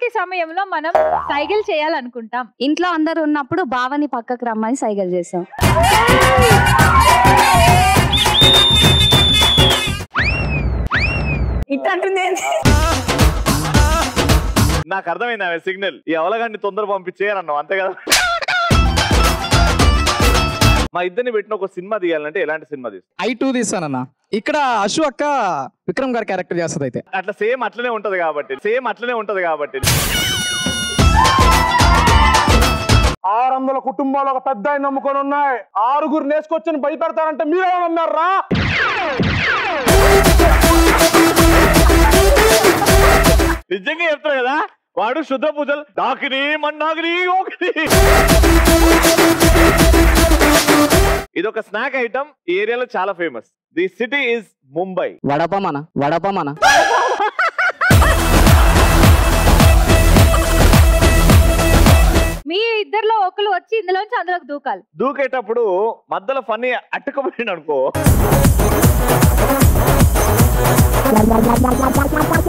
ఎలాంటి సమయంలో మనం సైకిల్ చేయాలనుకుంటాం ఇంట్లో అందరు ఉన్నప్పుడు బావని పక్కకు రమ్మని సైకిల్ చేసాం ఇట్టంటుంది ఏంది? నాకు అర్థమైంది ఆమె సిగ్నల్ ఈ అవలగాన్ని తొందర పంపించేయనన్నావు అంతే కదా మా ఇద్దరిని పెట్టిన ఒక సినిమా తీయాలంటే ఎలాంటి సినిమా తీస్తాం ఐ టూ తీస్తానన్న ఇక్కడ అశు అక్క విక్రమ్ గారి క్యారెక్టర్ చేస్తుంది అయితే అట్లా సేమ్ అట్లనే ఉంటది కాబట్టి సేమ్ అట్లనే ఉంటది కాబట్టి ఆరు వందల కుటుంబాలు ఒక పెద్ద ఆయన నమ్ముకొని ఉన్నాయి ఆరుగురు నేసుకొచ్చి భయపెడతారంటే మీరే నమ్మారా నిజంగా చెప్తారు కదా వాడు శుద్ధ పూజలు డాకిని మన్నాగిని ఓకిని ఇది ఒక స్నాక్ ఐటమ్ ఈ ఏరియాలో చాలా famous the city is Mumbai వడపమన వడపమన మీ ఇద్దరిలో ఒకరు వచ్చి ఇందులోంచి అందులోకి దూకాలి దూకేటప్పుడు మధ్యలో ఫన్నీ అట్టుకుపోయింది అనుకో